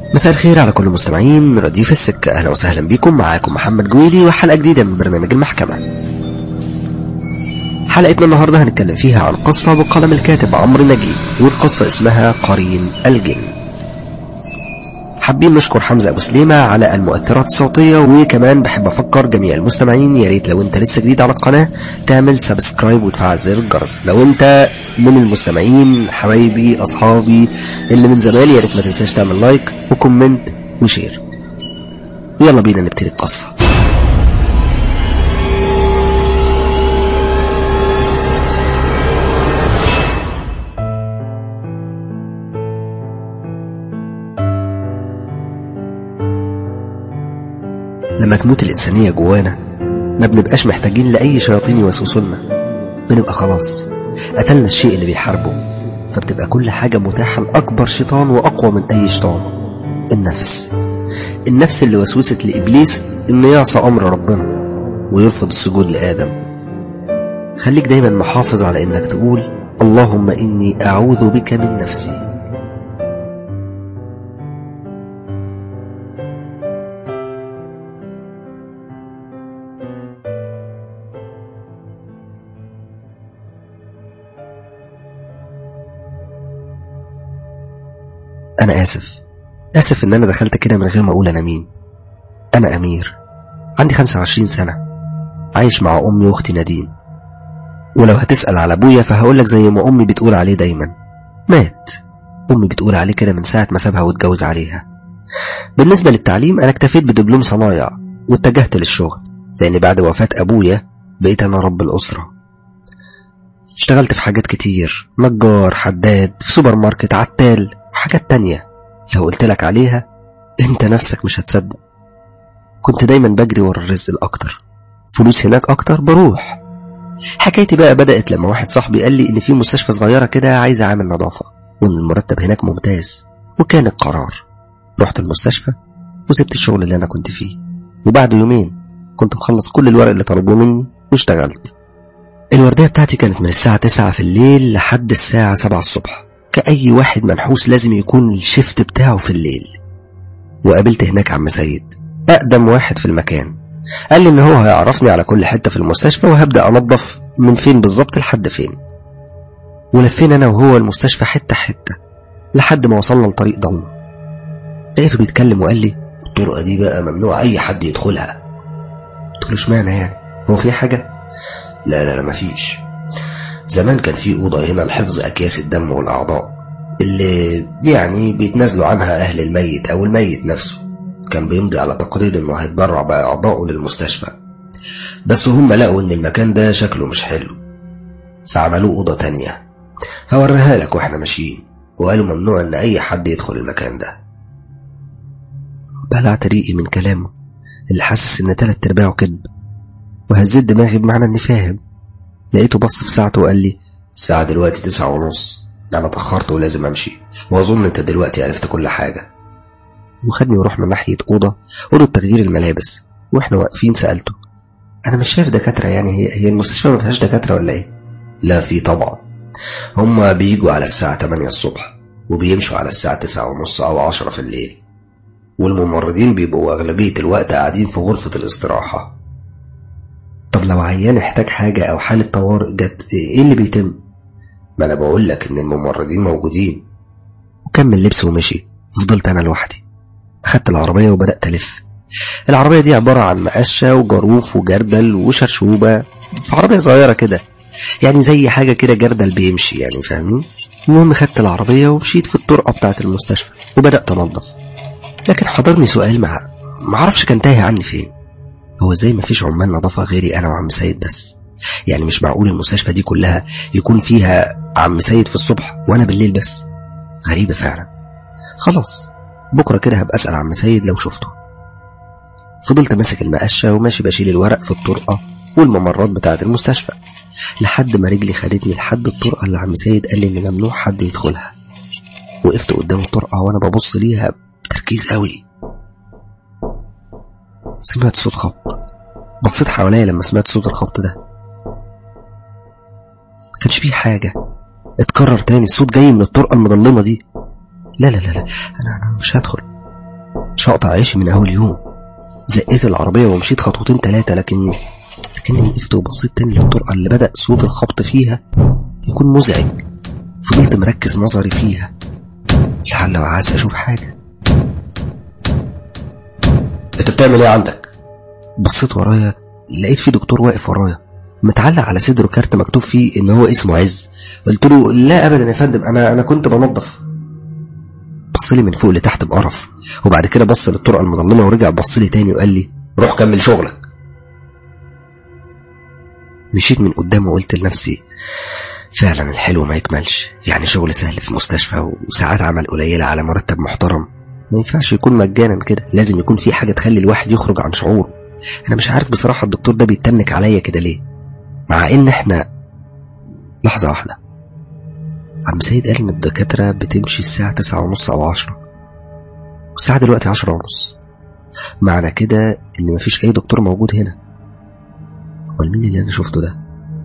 مساء الخير على كل المستمعين رديف السكة أهلا وسهلا بكم معاكم محمد جويلي وحلقة جديدة من برنامج المحكمة حلقتنا النهاردة هنتكلم فيها عن قصة بقلم الكاتب عمرو نجيب والقصة اسمها قرين الجن حابين نشكر حمزة أبو سليمة على المؤثرات الصوتية وكمان بحب أفكر جميع المستمعين يا ريت لو أنت لسه جديد على القناة تعمل سبسكرايب وتفعل زر الجرس لو أنت من المستمعين حبايبي أصحابي اللي من زمان يا ريت ما تنساش تعمل لايك وكومنت وشير يلا بينا نبتدي القصة لما تموت الإنسانية جوانا ما بنبقاش محتاجين لأي شياطين يوسوسوا لنا بنبقى خلاص قتلنا الشيء اللي بيحاربه فبتبقى كل حاجة متاحة لأكبر شيطان وأقوى من أي شيطان النفس النفس اللي وسوست لإبليس إنه يعصى أمر ربنا ويرفض السجود لآدم خليك دايما محافظ على إنك تقول اللهم إني أعوذ بك من نفسي أنا آسف آسف إن أنا دخلت كده من غير ما أقول أنا مين أنا أمير عندي 25 سنة عايش مع أمي وأختي نادين ولو هتسأل على أبويا فهقولك زي ما أمي بتقول عليه دايما مات أمي بتقول عليه كده من ساعة ما سابها واتجوز عليها بالنسبة للتعليم أنا اكتفيت بدبلوم صنايع واتجهت للشغل لأن بعد وفاة أبويا بقيت أنا رب الأسرة اشتغلت في حاجات كتير نجار حداد في سوبر ماركت عتال وحاجات تانية لو قلت لك عليها انت نفسك مش هتصدق كنت دايما بجري ورا الرزق الأكتر فلوس هناك أكتر بروح حكايتي بقى بدأت لما واحد صاحبي قال لي إن في مستشفى صغيرة كده عايزة عامل نظافة وإن المرتب هناك ممتاز وكان القرار رحت المستشفى وسبت الشغل اللي أنا كنت فيه وبعد يومين كنت مخلص كل الورق اللي طلبوه مني واشتغلت الوردية بتاعتي كانت من الساعة 9 في الليل لحد الساعة 7 الصبح كأي واحد منحوس لازم يكون الشفت بتاعه في الليل وقابلت هناك عم سيد أقدم واحد في المكان قال لي إن هو هيعرفني على كل حتة في المستشفى وهبدأ أنظف من فين بالظبط لحد فين ولفينا أنا وهو المستشفى حتة حتة لحد ما وصلنا لطريق ضلمة لقيته بيتكلم وقال لي الطرقة دي بقى ممنوع أي حد يدخلها قلت له اشمعنى يعني هو في حاجة لا لا لا مفيش زمان كان في أوضة هنا لحفظ أكياس الدم والأعضاء اللي يعني بيتنازلوا عنها أهل الميت أو الميت نفسه كان بيمضي على تقرير إنه هيتبرع بأعضائه للمستشفى بس هم لقوا إن المكان ده شكله مش حلو فعملوه أوضة تانية هوريها لك وإحنا ماشيين وقالوا ممنوع إن أي حد يدخل المكان ده بلعت ريقي من كلامه اللي حاسس إن تلات أرباعه كذب وهزيت دماغي بمعنى إني فاهم لقيته بص في ساعته وقال لي الساعة دلوقتي تسعة ونص أنا اتأخرت ولازم أمشي وأظن أنت دلوقتي عرفت كل حاجة وخدني ورحنا ناحية أوضة أوضة تغيير الملابس وإحنا واقفين سألته أنا مش شايف دكاترة يعني هي هي المستشفى ما فيهاش دكاترة ولا إيه؟ لا في طبعا هما بيجوا على الساعة 8 الصبح وبيمشوا على الساعة تسعة ونص أو عشرة في الليل والممرضين بيبقوا أغلبية الوقت قاعدين في غرفة الاستراحة طب لو عيان احتاج حاجة أو حالة طوارئ جت إيه اللي بيتم؟ ما أنا بقول لك إن الممرضين موجودين وكمل لبسه ومشي فضلت أنا لوحدي أخدت العربية وبدأت ألف العربية دي عبارة عن مقشة وجاروف وجردل وشرشوبة في عربية صغيرة كده يعني زي حاجة كده جردل بيمشي يعني فاهمين المهم خدت العربية ومشيت في الطرقة بتاعة المستشفى وبدأت أنظف لكن حضرني سؤال مع معرفش كان تايه عني فين هو ازاي مفيش عمال نظافة غيري أنا وعم سيد بس يعني مش معقول المستشفى دي كلها يكون فيها عم سيد في الصبح وأنا بالليل بس غريبة فعلا خلاص بكرة كده هبقى أسأل عم سيد لو شفته فضلت ماسك المقشة وماشي بشيل الورق في الطرقة والممرات بتاعة المستشفى لحد ما رجلي خدتني لحد الطرقة اللي عم سيد قال لي إن ممنوع حد يدخلها وقفت قدام الطرقة وأنا ببص ليها بتركيز قوي سمعت صوت خبط بصيت حواليا لما سمعت صوت الخبط ده ما كانش فيه حاجة اتكرر تاني الصوت جاي من الطرقة المظلمة دي لا لا لا لا أنا, أنا مش هدخل شقطع عيشي من أول يوم زقيت العربية ومشيت خطوتين تلاتة لكني لكني وقفت وبصيت تاني للطرقة اللي بدأ صوت الخبط فيها يكون مزعج فضلت مركز نظري فيها لعل وعسى أشوف حاجة أنت بتعمل إيه عندك؟ بصيت ورايا لقيت في دكتور واقف ورايا متعلق على صدره كارت مكتوب فيه ان هو اسمه عز قلت له لا ابدا يا فندم انا انا كنت بنظف بص لي من فوق لتحت بقرف وبعد كده بص للطرقه المظلمه ورجع بص لي تاني وقال لي روح كمل شغلك مشيت من قدامه وقلت لنفسي فعلا الحلو ما يكملش يعني شغل سهل في مستشفى وساعات عمل قليلة على مرتب محترم ما ينفعش يكون مجانا كده لازم يكون في حاجة تخلي الواحد يخرج عن شعوره أنا مش عارف بصراحة الدكتور ده بيتنك عليا كده ليه مع إن إحنا لحظة واحدة عم سيد قال إن الدكاترة بتمشي الساعة تسعة ونص أو عشرة والساعة دلوقتي عشرة ونص معنى كده إن مفيش أي دكتور موجود هنا أمال مين اللي أنا شفته ده؟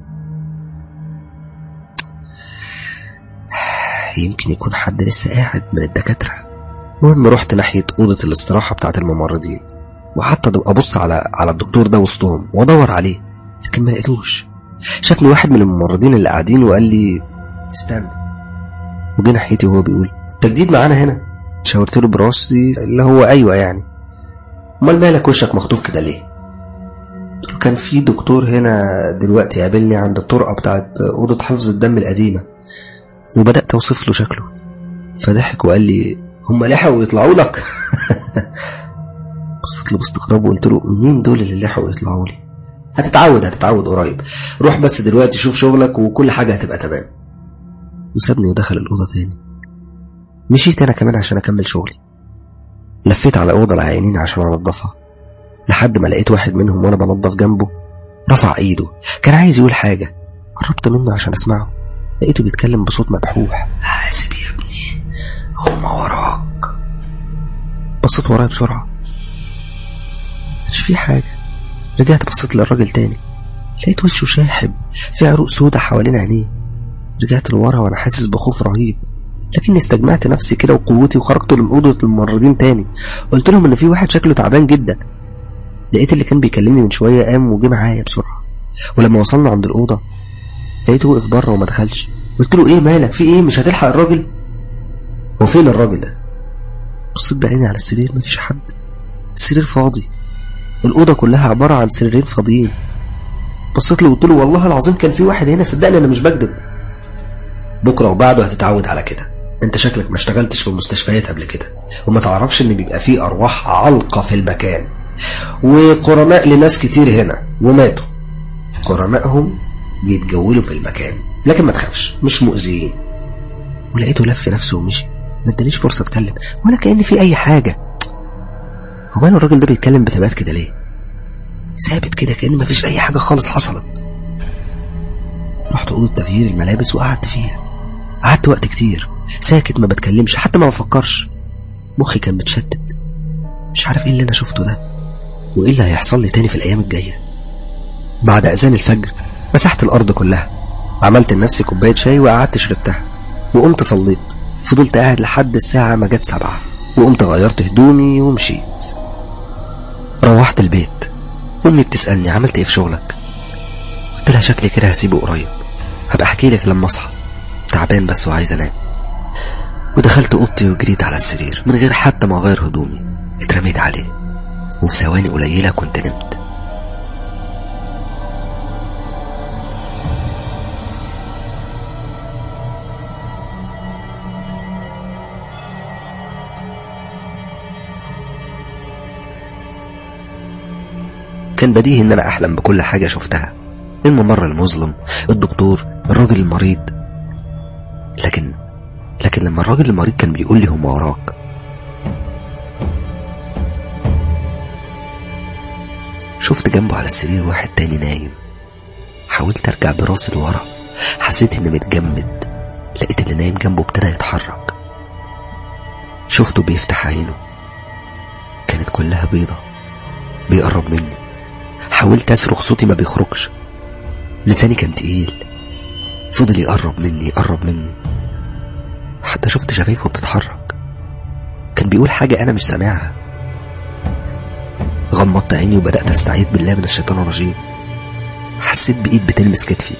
يمكن يكون حد لسه قاعد من الدكاترة المهم رحت ناحية أوضة الاستراحة بتاعة الممرضين وحتى أبص على على الدكتور ده وسطهم وأدور عليه لكن ما لقيتوش شافني واحد من الممرضين اللي قاعدين وقال لي استنى وجه ناحيتي وهو بيقول انت جديد معانا هنا شاورت له براسي اللي هو ايوه يعني امال مالك وشك مخطوف كده ليه قلت له كان في دكتور هنا دلوقتي قابلني عند الطرقه بتاعت اوضه حفظ الدم القديمه وبدات اوصف له شكله فضحك وقال لي هم لحقوا يطلعوا لك بصيت له باستغراب وقلت له مين دول اللي لحقوا يطلعوا لي هتتعود هتتعود قريب روح بس دلوقتي شوف شغلك وكل حاجة هتبقى تمام وسابني ودخل الأوضة تاني مشيت أنا كمان عشان أكمل شغلي لفيت على أوضة العيانين عشان أنضفها لحد ما لقيت واحد منهم وأنا بنضف جنبه رفع إيده كان عايز يقول حاجة قربت منه عشان أسمعه لقيته بيتكلم بصوت مبحوح حاسب يا ابني هما وراك بصيت ورايا بسرعة مش في حاجة رجعت بصيت للراجل تاني لقيت وشه شاحب في عروق سودة حوالين عينيه رجعت لورا وانا حاسس بخوف رهيب لكني استجمعت نفسي كده وقوتي وخرجت للأوضة الممرضين تاني قلت لهم ان في واحد شكله تعبان جدا لقيت اللي كان بيكلمني من شوية قام وجه معايا بسرعة ولما وصلنا عند الأوضة لقيته وقف بره وما دخلش قلت له ايه مالك في ايه مش هتلحق الراجل هو فين الراجل ده بصيت بعيني على السرير مفيش حد السرير فاضي الأوضة كلها عبارة عن سريرين فاضيين بصيت له وقلت له والله العظيم كان في واحد هنا صدقني أنا مش بكذب بكرة وبعده هتتعود على كده انت شكلك ما اشتغلتش في المستشفيات قبل كده وما تعرفش ان بيبقى فيه ارواح علقة في المكان وقرناء لناس كتير هنا وماتوا قرنائهم بيتجولوا في المكان لكن ما تخافش مش مؤذيين ولقيته لف نفسه ومشي ما ادانيش فرصة اتكلم ولا كأن في اي حاجة هو ماله الراجل ده بيتكلم بثبات كده ليه ثابت كده كأن مفيش أي حاجة خالص حصلت رحت أوضة تغيير الملابس وقعدت فيها قعدت وقت كتير ساكت ما بتكلمش حتى ما بفكرش مخي كان متشتت مش عارف ايه اللي انا شفته ده وايه اللي هيحصل لي تاني في الايام الجايه بعد اذان الفجر مسحت الارض كلها عملت لنفسي كوبايه شاي وقعدت شربتها وقمت صليت فضلت قاعد لحد الساعه ما جت سبعة وقمت غيرت هدومي ومشيت روحت البيت امي بتسالني عملت ايه في شغلك قلت لها شكلي كده هسيبه قريب هبقى احكي لك لما اصحى تعبان بس وعايز انام ودخلت اوضتي وجريت على السرير من غير حتى ما اغير هدومي اترميت عليه وفي ثواني قليله كنت نمت كان بديهي ان انا احلم بكل حاجه شفتها الممر المظلم الدكتور الراجل المريض لكن لكن لما الراجل المريض كان بيقول لي هم وراك شفت جنبه على السرير واحد تاني نايم حاولت ارجع براسي لورا حسيت اني متجمد لقيت اللي نايم جنبه ابتدى يتحرك شفته بيفتح عينه كانت كلها بيضة بيقرب مني حاولت اصرخ صوتي ما بيخرجش لساني كان تقيل فضل يقرب مني يقرب مني حتى شفت شفايفه بتتحرك كان بيقول حاجة أنا مش سامعها غمضت عيني وبدأت أستعيذ بالله من الشيطان الرجيم حسيت بإيد بتلمس كتفي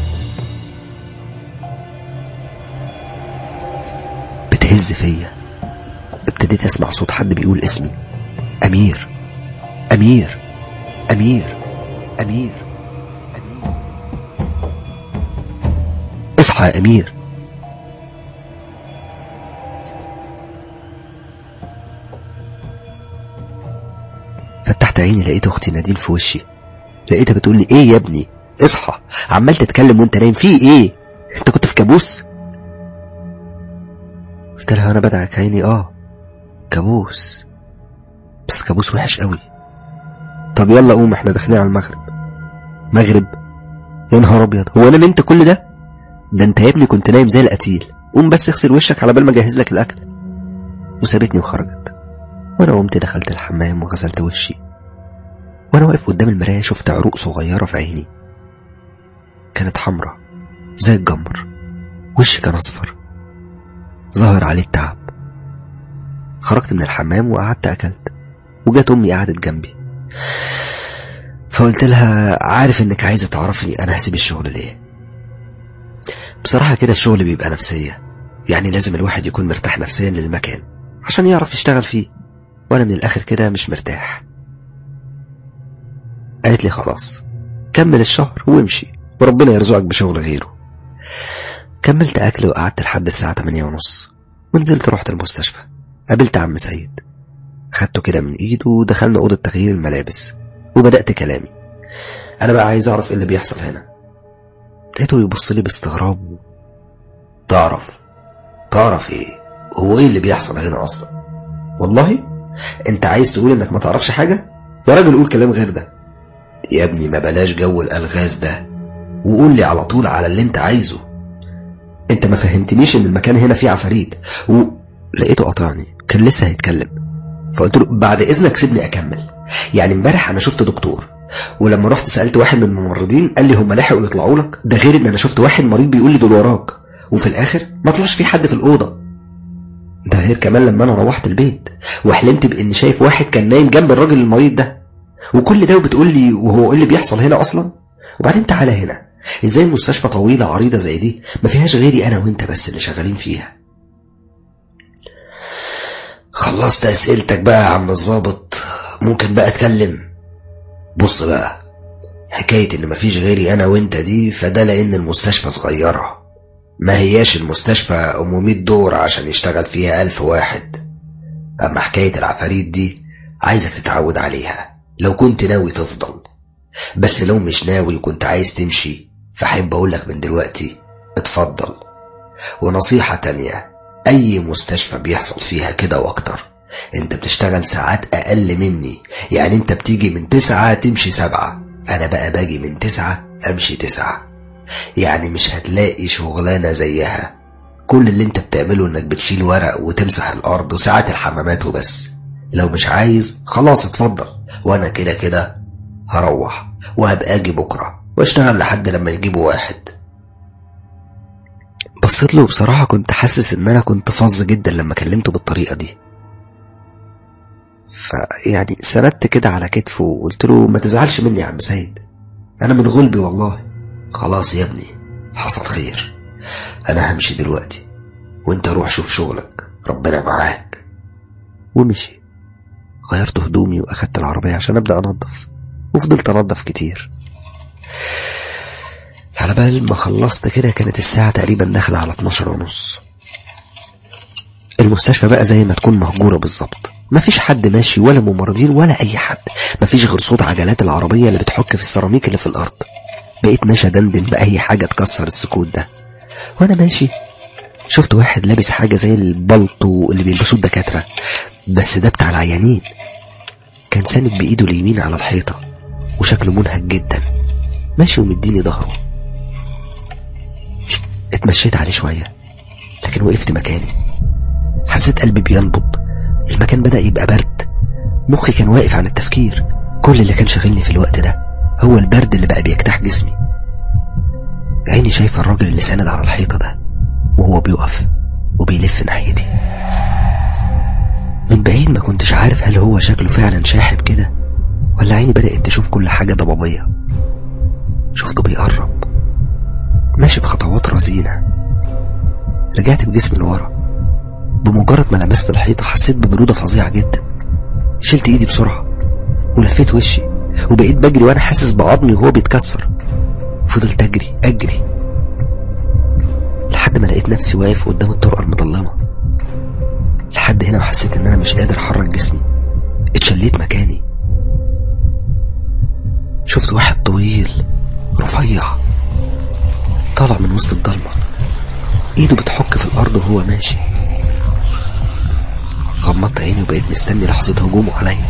بتهز فيا ابتديت أسمع صوت حد بيقول اسمي أمير أمير أمير أمير أمير اصحى يا أمير فتحت عيني لقيت أختي نادين في وشي لقيتها بتقول لي إيه يا ابني اصحى عمال تتكلم وانت نايم في إيه انت كنت في كابوس قلت لها أنا بدعك عيني آه كابوس بس كابوس وحش قوي طب يلا قوم احنا داخلين على المغرب مغرب يا نهار ابيض هو انا نمت كل ده ده انت يا ابني كنت نايم زي القتيل قوم بس اغسل وشك على بال ما اجهز لك الاكل وسابتني وخرجت وانا قمت دخلت الحمام وغسلت وشي وانا واقف قدام المرايه شفت عروق صغيره في عيني كانت حمرة زي الجمر وشي كان اصفر ظهر عليه التعب خرجت من الحمام وقعدت اكلت وجت امي قعدت جنبي فقلت لها عارف انك عايزه تعرفي انا هسيب الشغل ليه بصراحه كده الشغل بيبقى نفسيه يعني لازم الواحد يكون مرتاح نفسيا للمكان عشان يعرف يشتغل فيه وانا من الاخر كده مش مرتاح قالت لي خلاص كمل الشهر وامشي وربنا يرزقك بشغل غيره كملت اكل وقعدت لحد الساعه 8 ونص ونزلت رحت المستشفى قابلت عم سيد خدته كده من ايده ودخلنا اوضه تغيير الملابس وبدات كلامي انا بقى عايز اعرف ايه اللي بيحصل هنا لقيته يبص لي باستغراب تعرف تعرف ايه هو ايه اللي بيحصل هنا اصلا والله انت عايز تقول انك ما تعرفش حاجه يا راجل قول كلام غير ده يا ابني ما بلاش جو الالغاز ده وقول لي على طول على اللي انت عايزه انت ما فهمتنيش ان المكان هنا فيه عفاريت و... لقيته قاطعني كان لسه هيتكلم فقلت له بعد اذنك سيبني اكمل يعني امبارح انا شفت دكتور ولما رحت سالت واحد من الممرضين قال لي هم لحقوا يطلعوا لك ده غير ان انا شفت واحد مريض بيقول لي دول وراك وفي الاخر ما طلعش في حد في الاوضه ده غير كمان لما انا روحت البيت وحلمت باني شايف واحد كان نايم جنب الراجل المريض ده وكل ده وبتقول لي وهو ايه اللي بيحصل هنا اصلا وبعدين تعالى هنا ازاي المستشفى طويله عريضه زي دي ما فيهاش غيري انا وانت بس اللي شغالين فيها خلصت اسئلتك بقى يا عم الظابط ممكن بقى اتكلم بص بقى حكاية ان مفيش غيري انا وانت دي فده لان المستشفى صغيرة ما هياش المستشفى ام 100 دور عشان يشتغل فيها الف واحد اما حكاية العفاريت دي عايزك تتعود عليها لو كنت ناوي تفضل بس لو مش ناوي وكنت عايز تمشي فحب اقولك من دلوقتي اتفضل ونصيحة تانية اي مستشفى بيحصل فيها كده واكتر انت بتشتغل ساعات اقل مني يعني انت بتيجي من تسعة تمشي سبعة انا بقى باجي من تسعة امشي تسعة يعني مش هتلاقي شغلانة زيها كل اللي انت بتعمله انك بتشيل ورق وتمسح الارض وساعات الحمامات وبس لو مش عايز خلاص اتفضل وانا كده كده هروح وهبقى اجي بكرة واشتغل لحد لما يجيبوا واحد بصيت له بصراحة كنت حاسس ان انا كنت فظ جدا لما كلمته بالطريقة دي فيعني سندت كده على كتفه وقلت له ما تزعلش مني يا عم سيد انا من غلبي والله خلاص يا ابني حصل خير انا همشي دلوقتي وانت روح شوف شغلك ربنا معاك ومشي غيرت هدومي واخدت العربية عشان ابدأ انضف وفضلت انضف كتير على بال ما خلصت كده كانت الساعة تقريبا داخلة على 12 ونص المستشفى بقى زي ما تكون مهجورة بالظبط مفيش حد ماشي ولا ممرضين ولا أي حد مفيش غير صوت عجلات العربية اللي بتحك في السيراميك اللي في الأرض بقيت ماشي أدندن بأي حاجة تكسر السكوت ده وأنا ماشي شفت واحد لابس حاجة زي البلطو اللي بيلبسوه الدكاترة بس ده بتاع العيانين كان ساند بإيده اليمين على الحيطة وشكله منهك جدا ماشي ومديني ظهره اتمشيت عليه شوية لكن وقفت مكاني حسيت قلبي بينبض المكان بدأ يبقى برد مخي كان واقف عن التفكير كل اللي كان شاغلني في الوقت ده هو البرد اللي بقى بيجتاح جسمي عيني شايفة الراجل اللي ساند على الحيطة ده وهو بيقف وبيلف ناحيتي من بعيد ما كنتش عارف هل هو شكله فعلا شاحب كده ولا عيني بدأت تشوف كل حاجة ضبابية شفته بيقرب ماشي بخطوات رزينة رجعت بجسمي لورا بمجرد ما لمست الحيطة حسيت ببرودة فظيعة جدا شلت ايدي بسرعة ولفيت وشي وبقيت بجري وانا حاسس بعظمي وهو بيتكسر فضلت اجري اجري لحد ما لقيت نفسي واقف قدام الطرقة المظلمة لحد هنا وحسيت ان انا مش قادر احرك جسمي اتشليت مكاني شفت واحد طويل رفيع طالع من وسط الضلمة ايده بتحك في الارض وهو ماشي غمضت عيني وبقيت مستني لحظة هجومه عليا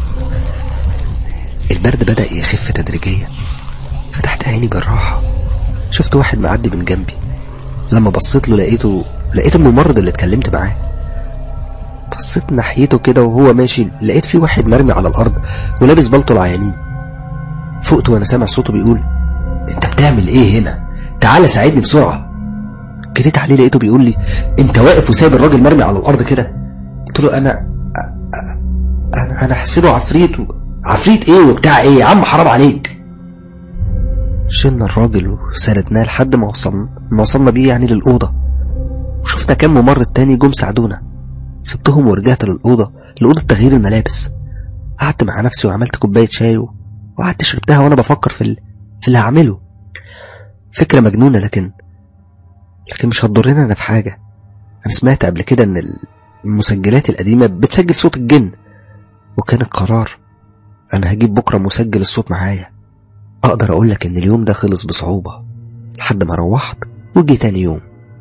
البرد بدأ يخف تدريجيا فتحت عيني بالراحة شفت واحد معدي من جنبي لما بصيت له لقيته لقيت الممرض اللي اتكلمت معاه بصيت ناحيته كده وهو ماشي لقيت في واحد مرمي على الأرض ولابس بلطو العيانين فقت وأنا سامع صوته بيقول أنت بتعمل إيه هنا؟ تعالى ساعدني بسرعة جريت عليه لقيته بيقول لي أنت واقف وسايب الراجل مرمي على الأرض كده قلت له أنا أنا أنا حسيته عفريت و... عفريت إيه وبتاع إيه يا عم حرام عليك شلنا الراجل وسردناه لحد ما وصلنا ما وصلنا بيه يعني للأوضة وشفنا كام ممرض تاني جم ساعدونا سبتهم ورجعت للأوضة لأوضة تغيير الملابس قعدت مع نفسي وعملت كوباية شاي وقعدت شربتها وأنا بفكر في, ال... في اللي هعمله فكرة مجنونة لكن لكن مش هتضرنا أنا في حاجة أنا سمعت قبل كده إن المسجلات القديمة بتسجل صوت الجن وكان القرار أنا هجيب بكرة مسجل الصوت معايا أقدر أقولك إن اليوم ده خلص بصعوبة لحد ما روحت وجي تاني يوم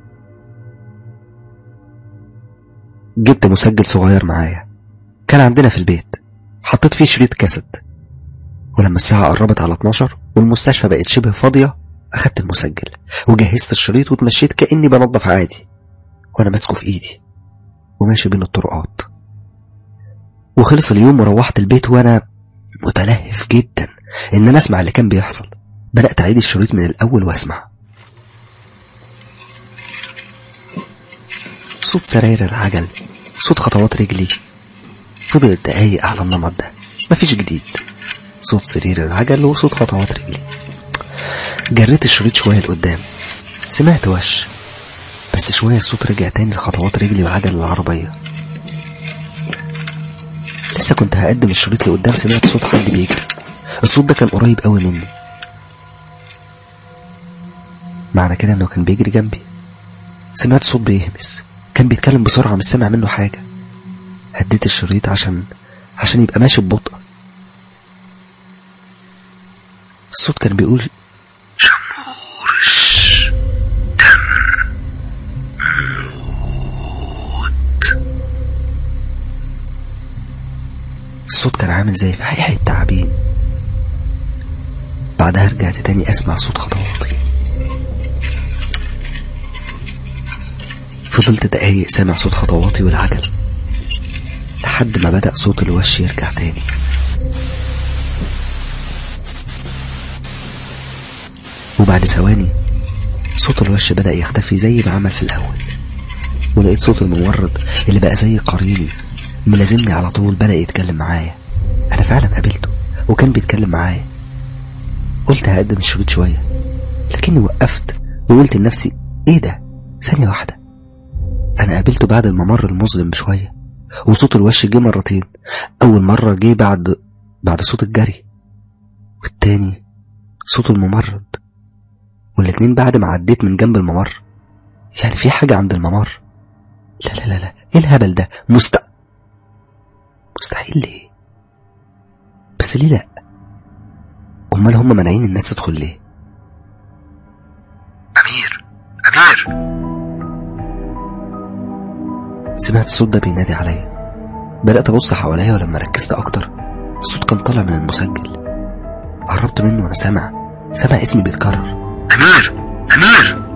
جبت مسجل صغير معايا كان عندنا في البيت حطيت فيه شريط كاسيت ولما الساعة قربت على 12 والمستشفى بقت شبه فاضية أخدت المسجل وجهزت الشريط وتمشيت كأني بنظف عادي وأنا ماسكه في إيدي وماشي بين الطرقات وخلص اليوم وروحت البيت وأنا متلهف جدا إن أنا أسمع اللي كان بيحصل بدأت أعيد الشريط من الأول وأسمع صوت سراير العجل صوت خطوات رجلي فضلت دقايق على النمط ده مفيش جديد صوت سرير العجل وصوت خطوات رجلي جريت الشريط شوية لقدام سمعت وش بس شوية الصوت رجع تاني لخطوات رجلي وعجل العربية لسه كنت هقدم الشريط لقدام سمعت صوت حد بيجري الصوت ده كان قريب قوي مني معنى كده انه كان بيجري جنبي سمعت صوت بيهمس كان بيتكلم بسرعة مش سامع منه حاجة هديت الشريط عشان عشان يبقى ماشي ببطء الصوت كان بيقول شمورش دم موت الصوت كان عامل زي فحيح التعابين بعدها رجعت تاني أسمع صوت خطواتي فضلت دقايق سامع صوت خطواتي والعجل لحد ما بدأ صوت الوش يرجع تاني وبعد ثواني صوت الوش بدأ يختفي زي ما عمل في الأول ولقيت صوت الممرض اللي بقى زي قريني ملازمني على طول بدأ يتكلم معايا أنا فعلا قابلته وكان بيتكلم معايا قلت هقدم الشريط شوية لكني وقفت وقلت لنفسي ايه ده ثانية واحدة أنا قابلته بعد الممر المظلم بشوية وصوت الوش جه مرتين أول مرة جه بعد بعد صوت الجري والتاني صوت الممرض والاتنين بعد ما عديت من جنب الممر يعني في حاجة عند الممر لا لا لا لا ايه الهبل ده مست مستحيل ليه بس ليه لا امال هم مانعين الناس تدخل ليه امير امير سمعت الصوت ده بينادي عليا بدأت أبص حواليا ولما ركزت أكتر الصوت كان طالع من المسجل قربت منه وأنا سامع سامع اسمي بيتكرر أمير أمير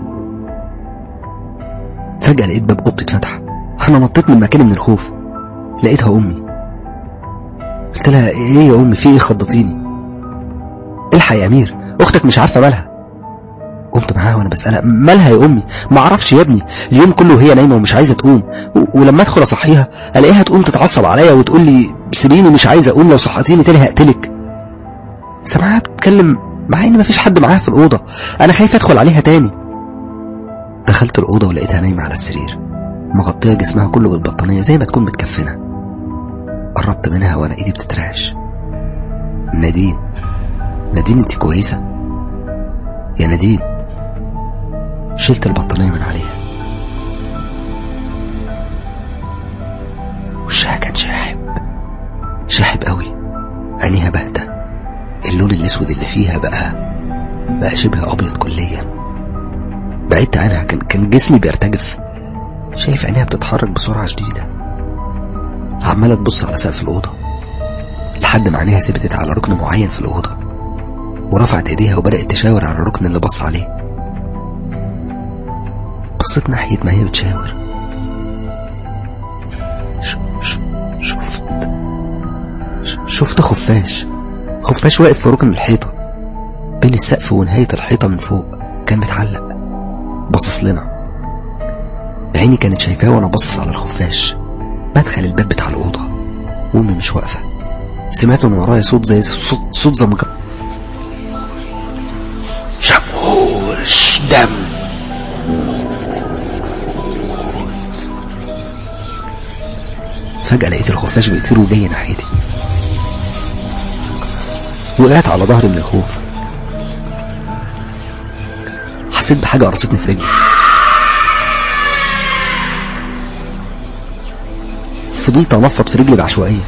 فجأة لقيت باب أوضتي اتفتح أنا نطيت من مكاني من الخوف لقيتها أمي قلت لها إيه يا أمي في إيه خضتيني الحق يا أمير أختك مش عارفة مالها قمت معاها وانا بسألها مالها يا امي ما اعرفش يا ابني اليوم كله وهي نايمه ومش عايزه تقوم و- ولما ادخل اصحيها الاقيها تقوم تتعصب عليا وتقول لي سيبيني مش عايزه اقوم لو صحتيني تاني هقتلك سامعاها بتتكلم مع ان مفيش حد معاها في الاوضه انا خايف ادخل عليها تاني دخلت الاوضه ولقيتها نايمه على السرير مغطيه جسمها كله بالبطانيه زي ما تكون متكفنه قربت منها وانا ايدي بتترعش نادين نادين انت كويسه يا نادين شلت البطانيه من عليها وشها كان شاحب شاحب قوي عينيها باهته اللون الاسود اللي فيها بقى بقى شبه ابيض كليا بعدت عنها كان كان جسمي بيرتجف شايف عينيها بتتحرك بسرعه شديده عماله تبص على سقف الاوضه لحد ما عينيها ثبتت على ركن معين في الاوضه ورفعت ايديها وبدات تشاور على الركن اللي بص عليه بصيت ناحيه ما هي بتشاور ش... ش... شفت ش... شفت خفاش خفاش واقف في ركن الحيطه بين السقف ونهايه الحيطه من فوق كان متعلق باصص لنا عيني كانت شايفاه وانا باصص على الخفاش مدخل الباب بتاع الاوضه وامي مش واقفه سمعت من ورايا صوت زي صوت صوت زمجر شموش دم فجأة لقيت الخفاش بيطير وجاي ناحيتي وقعت على ظهري من الخوف حسيت بحاجة قرصتني في رجلي فضلت انفض في رجلي بعشوائية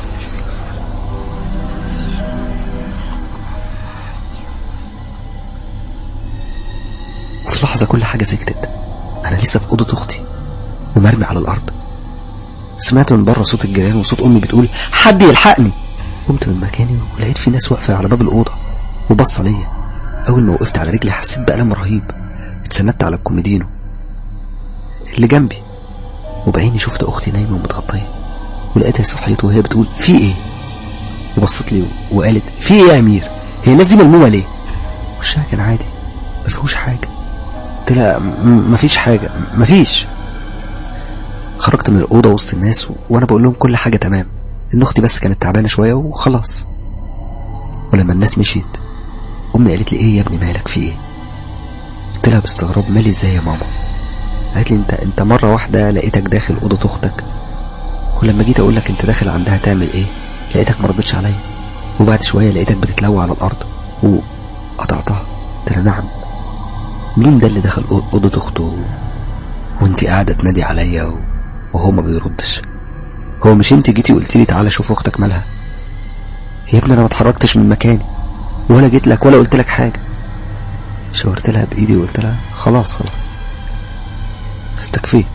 وفي لحظة كل حاجة سكتت أنا لسه في أوضة أختي ومرمي على الأرض سمعت من بره صوت الجيران وصوت أمي بتقول حد يلحقني قمت من مكاني ولقيت في ناس واقفة على باب الأوضة وبص عليا أول ما وقفت على رجلي حسيت بألم رهيب اتسندت على الكوميدينو اللي جنبي وبعيني شفت أختي نايمة ومتغطية ولقيتها صحيت وهي بتقول في إيه وبصت لي وقالت في إيه يا أمير هي الناس دي ملمومة ليه وشها كان عادي ما فيهوش حاجة قلت لها م- مفيش حاجة مفيش خرجت من الأوضة وسط الناس و... وأنا بقول لهم كل حاجة تمام إن أختي بس كانت تعبانة شوية وخلاص ولما الناس مشيت أمي قالت لي إيه يا ابني مالك في إيه قلت لها باستغراب مالي إزاي يا ماما قالت لي أنت أنت مرة واحدة لقيتك داخل أوضة أختك ولما جيت أقول لك أنت داخل عندها تعمل إيه لقيتك ما ردتش عليا وبعد شوية لقيتك بتتلوى على الأرض وقطعتها قلت لها نعم مين ده اللي دخل أو- أوضة أخته وانت قاعدة تنادي عليا و... وهو ما بيردش هو مش انت جيتي قلت لي تعالى شوف اختك مالها يا ابني انا ما اتحركتش من مكاني ولا جيت لك ولا قلت لك حاجة شاورت لها بايدي وقلت لها خلاص خلاص استكفيت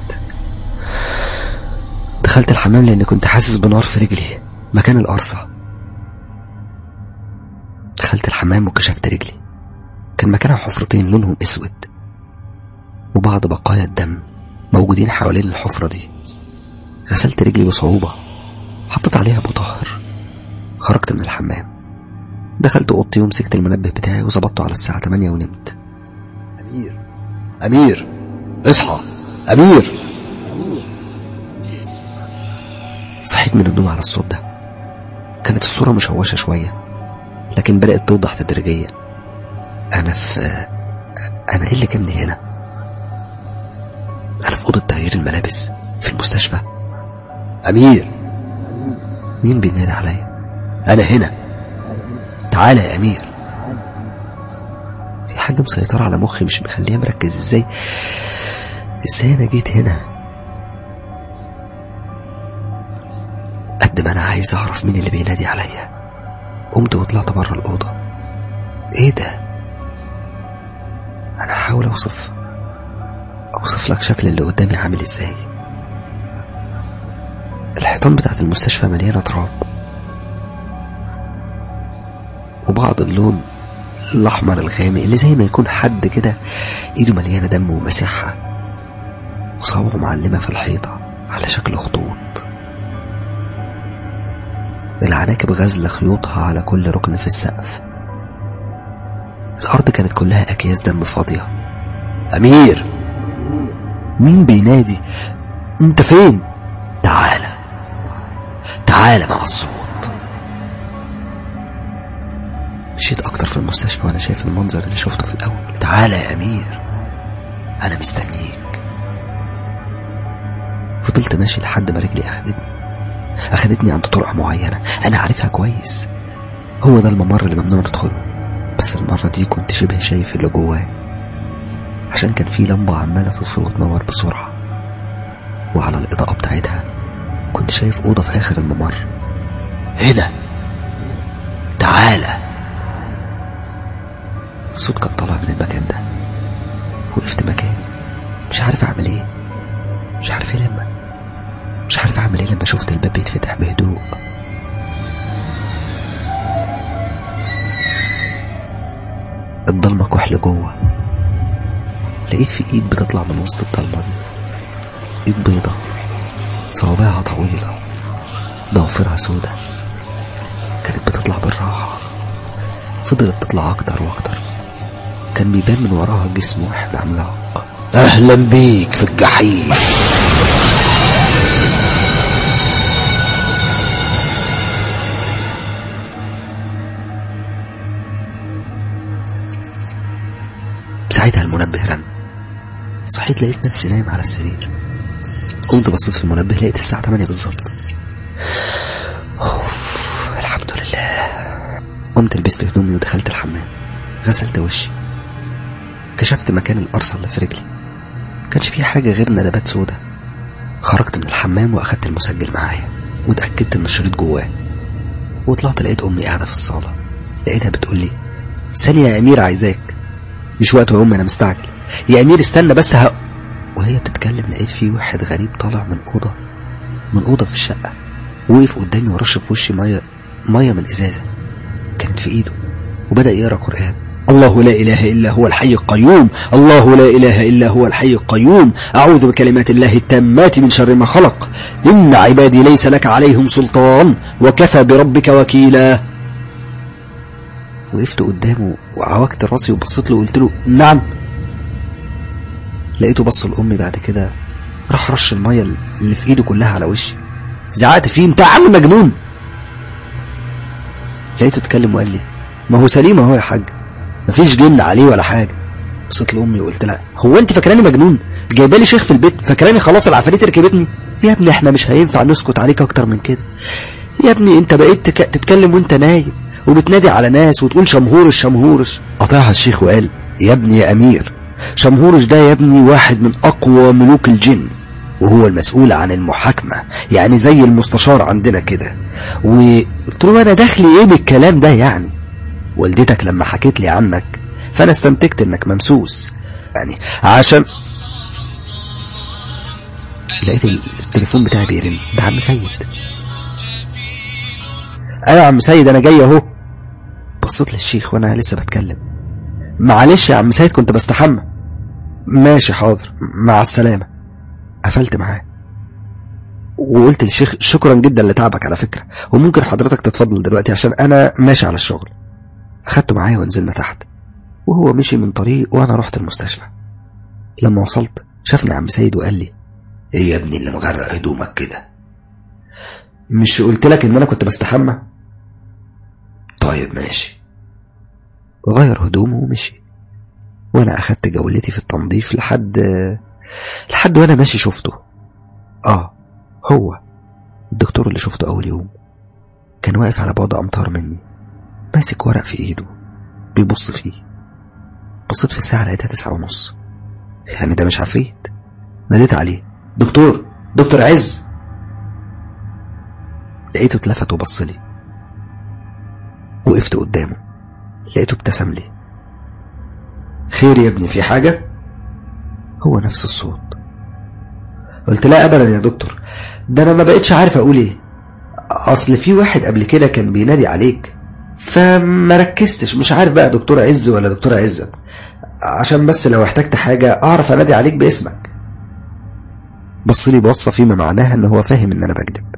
دخلت الحمام لاني كنت حاسس بنار في رجلي مكان القرصة دخلت الحمام وكشفت رجلي كان مكانها حفرتين لونهم اسود وبعض بقايا الدم موجودين حوالين الحفرة دي غسلت رجلي بصعوبة حطيت عليها مطهر خرجت من الحمام دخلت اوضتي ومسكت المنبه بتاعي وظبطته على الساعة 8 ونمت أمير أمير اصحى أمير صحيت من النوم على الصوت ده كانت الصورة مشوشة شوية لكن بدأت توضح تدريجيا أنا في أنا إيه اللي جابني هنا؟ أنا في أوضة تغيير الملابس في المستشفى أمير مين بينادي عليا؟ أنا هنا تعالى يا أمير في حاجة مسيطرة على مخي مش مخليها مركز ازاي ازاي أنا جيت هنا قد ما أنا عايز أعرف مين اللي بينادي عليا قمت وطلعت بره الأوضة إيه ده؟ أنا هحاول أوصف أوصف لك شكل اللي قدامي عامل إزاي الحيطان بتاعت المستشفى مليانة تراب وبعض اللون الأحمر الغامق اللي زي ما يكون حد كده إيده مليانة دم ومسحها وصوابعه معلمة في الحيطة على شكل خطوط العناكب غازلة خيوطها على كل ركن في السقف الأرض كانت كلها أكياس دم فاضية أمير مين بينادي انت فين تعالى تعالى مع الصوت مشيت اكتر في المستشفى وانا شايف المنظر اللي شفته في الاول تعالى يا امير انا مستنيك فضلت ماشي لحد ما رجلي اخدتني اخدتني عند طرقة معينة انا عارفها كويس هو ده الممر اللي ممنوع ندخله بس المرة دي كنت شبه شايف اللي جواه عشان كان في لمبة عمالة تطفي وتنور بسرعة وعلى الإضاءة بتاعتها كنت شايف أوضة في آخر الممر هنا تعالى الصوت كان طالع من المكان ده وقفت مكاني مش عارف أعمل إيه مش عارف إيه لما مش عارف أعمل إيه لما شفت الباب بيتفتح بهدوء الضلمة كحل جوه لقيت في ايد بتطلع من وسط الضلمة دي ايد بيضة صوابعها طويلة ضوافرها سودة كانت بتطلع بالراحة فضلت تطلع أكتر وأكتر كان بيبان من وراها جسم واحد عملاق أهلا بيك في الجحيم ساعتها المنبه رن صحيت لقيت نفسي نايم على السرير قمت بصيت في المنبه لقيت الساعة 8 بالظبط أوف، الحمد لله قمت لبست هدومي ودخلت الحمام غسلت وشي كشفت مكان القرصة اللي في رجلي كانش فيها حاجة غير ندبات سودة خرجت من الحمام وأخدت المسجل معايا واتأكدت إن الشريط جواه وطلعت لقيت أمي قاعدة في الصالة لقيتها بتقول لي ثانية يا أمير عايزاك مش وقت يا أمي أنا مستعجل يا أمير استنى بس ه... وهي بتتكلم لقيت في واحد غريب طالع من أوضة من أوضة في الشقة وقف قدامي ورش في وشي مية مية من إزازة كانت في إيده وبدأ يقرأ قرآن الله لا إله إلا هو الحي القيوم الله لا إله إلا هو الحي القيوم أعوذ بكلمات الله التامات من شر ما خلق إن عبادي ليس لك عليهم سلطان وكفى بربك وكيلا وقفت قدامه وعوجت راسي وبصيت له وقلت له نعم لقيته بص لأمي بعد كده راح رش المية اللي في ايده كلها على وشي زعقت فيه انت يا عم مجنون لقيته اتكلم وقال لي ما هو سليم اهو يا حاج مفيش جن عليه ولا حاجة بصيت لأمي وقلت لها هو انت فاكراني مجنون جايبه لي شيخ في البيت فاكراني خلاص العفاريت ركبتني يا ابني احنا مش هينفع نسكت عليك اكتر من كده يا ابني انت بقيت تك... تتكلم وانت نايم وبتنادي على ناس وتقول شمهورش شمهورش قطعها الشيخ وقال يا ابني يا امير شمهورش ده يا ابني واحد من اقوى ملوك الجن وهو المسؤول عن المحاكمة يعني زي المستشار عندنا كده وقلت له انا دخلي ايه بالكلام ده يعني والدتك لما حكيت لي عنك فانا استنتجت انك ممسوس يعني عشان لقيت التليفون بتاعي بيرن ده عم سيد ايوه يا عم سيد انا جاي اهو بصيت للشيخ وانا لسه بتكلم معلش يا عم سيد كنت بستحمى ماشي حاضر مع السلامة قفلت معاه وقلت للشيخ شكرا جدا لتعبك على فكرة وممكن حضرتك تتفضل دلوقتي عشان انا ماشي على الشغل اخدته معايا ونزلنا تحت وهو مشي من طريق وانا رحت المستشفى لما وصلت شافني عم سيد وقال لي ايه يا ابني اللي مغرق هدومك كده مش قلت لك ان انا كنت بستحمى طيب ماشي وغير هدومه ومشي وانا اخدت جولتي في التنظيف لحد لحد وانا ماشي شفته اه هو الدكتور اللي شفته اول يوم كان واقف على بعد امتار مني ماسك ورق في ايده بيبص فيه بصيت في الساعة لقيتها تسعة ونص يعني ده مش عفريت ناديت عليه دكتور دكتور عز لقيته اتلفت وبص لي وقفت قدامه لقيته ابتسم لي خير يا ابني في حاجة هو نفس الصوت قلت لا ابدا يا دكتور ده انا ما بقتش عارف اقول ايه اصل في واحد قبل كده كان بينادي عليك فما ركزتش مش عارف بقى دكتور عز ولا دكتور عزت عشان بس لو احتجت حاجة اعرف انادي عليك باسمك بص لي بصة فيما معناها ان هو فاهم ان انا بكذب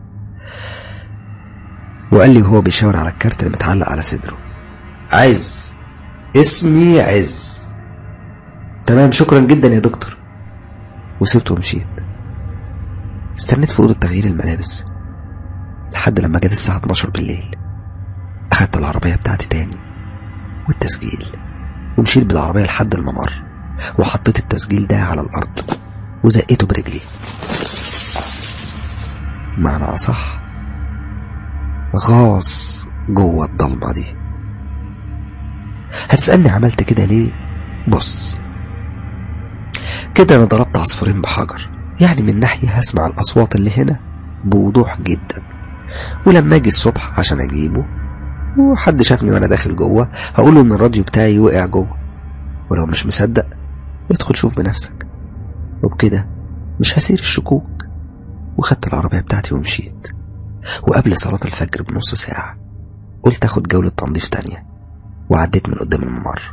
وقال لي وهو بيشاور على الكارت اللي متعلق على صدره عز اسمي عز تمام شكرا جدا يا دكتور وسبته ومشيت استنيت في أوضة تغيير الملابس لحد لما جت الساعة 12 بالليل أخدت العربية بتاعتي تاني والتسجيل ومشيت بالعربية لحد الممر وحطيت التسجيل ده على الأرض وزقيته برجلي معنى أصح غاص جوه الضلمة دي هتسألني عملت كده ليه بص كده أنا ضربت عصفورين بحجر يعني من ناحية هسمع الأصوات اللي هنا بوضوح جدا ولما أجي الصبح عشان أجيبه وحد شافني وأنا داخل جوه هقوله إن الراديو بتاعي وقع جوه ولو مش مصدق ادخل شوف بنفسك وبكده مش هسير الشكوك وخدت العربية بتاعتي ومشيت وقبل صلاة الفجر بنص ساعة قلت اخد جولة تنظيف تانية وعديت من قدام الممر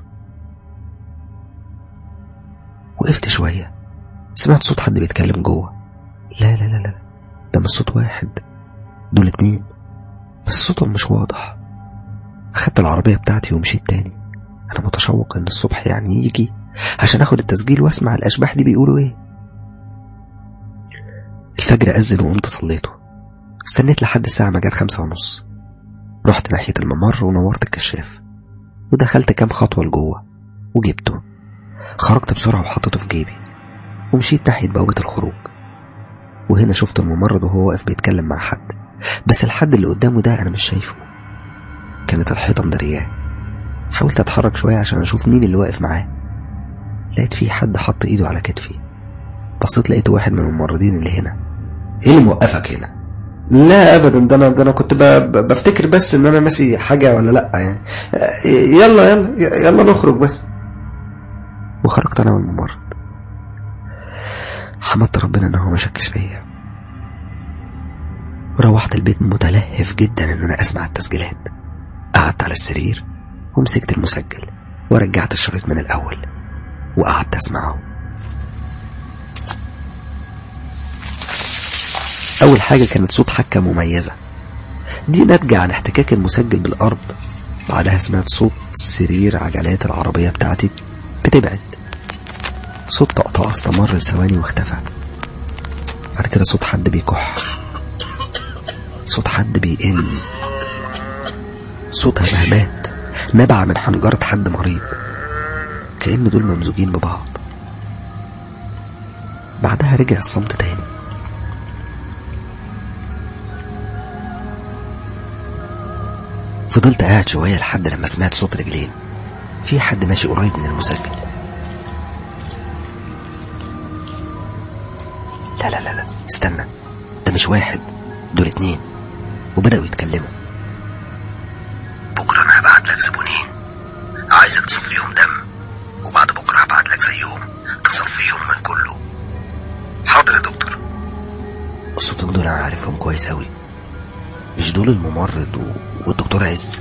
وقفت شوية سمعت صوت حد بيتكلم جوه لا لا لا لا ده مش صوت واحد دول اتنين بس صوتهم مش واضح أخدت العربية بتاعتي ومشيت تاني أنا متشوق إن الصبح يعني يجي عشان أخد التسجيل وأسمع الأشباح دي بيقولوا إيه الفجر أذن وقمت صليته استنيت لحد الساعة ما جت خمسة ونص رحت ناحية الممر ونورت الكشاف ودخلت كام خطوة لجوه وجبته خرجت بسرعة وحطيته في جيبي ومشيت ناحية بوابة الخروج وهنا شفت الممرض وهو واقف بيتكلم مع حد بس الحد اللي قدامه ده أنا مش شايفه كانت الحيطة مدرياه حاولت أتحرك شوية عشان أشوف مين اللي واقف معاه لقيت في حد حط إيده على كتفي بصيت لقيت واحد من الممرضين اللي هنا ايه اللي موقفك هنا لا ابدا ده انا ده انا كنت بفتكر بس ان انا ناسي حاجه ولا لا يعني يلا يلا يلا نخرج بس وخرجت انا والممرض حمدت ربنا ان هو ما شكش فيا روحت البيت متلهف جدا ان انا اسمع التسجيلات قعدت على السرير ومسكت المسجل ورجعت الشريط من الاول وقعدت اسمعه أول حاجة كانت صوت حكة مميزة دي ناتجة عن احتكاك المسجل بالأرض بعدها سمعت صوت سرير عجلات العربية بتاعتي بتبعد صوت طقطقة استمر لثواني واختفى بعد كده صوت حد بيكح صوت حد بيئن صوت همهمات نبع من حنجرة حد مريض كأن دول ممزوجين ببعض بعدها رجع الصمت تاني فضلت قاعد شوية لحد لما سمعت صوت رجلين في حد ماشي قريب من المسجل لا لا لا لا استنى ده مش واحد دول اتنين وبدأوا يتكلموا بكرة أنا هبعت لك زبونين عايزك تصفيهم دم وبعد بكرة هبعت لك زيهم تصفيهم من كله حاضر يا دكتور الصوتين دول أنا عارفهم كويس أوي مش دول الممرض و... والدكتور عز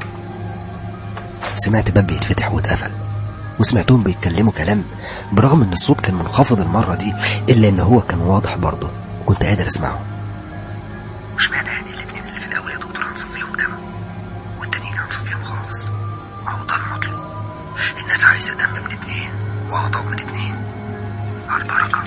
سمعت باب بيتفتح واتقفل وسمعتهم بيتكلموا كلام برغم ان الصوت كان منخفض المرة دي الا ان هو كان واضح برضه وكنت قادر اسمعه مش معنى يعني الاتنين اللي في الاول يا دكتور هنصفيهم دم والتانيين هنصفيهم خالص ما هو ده المطلوب الناس عايزة دم من اتنين واعضاء من اتنين على البركة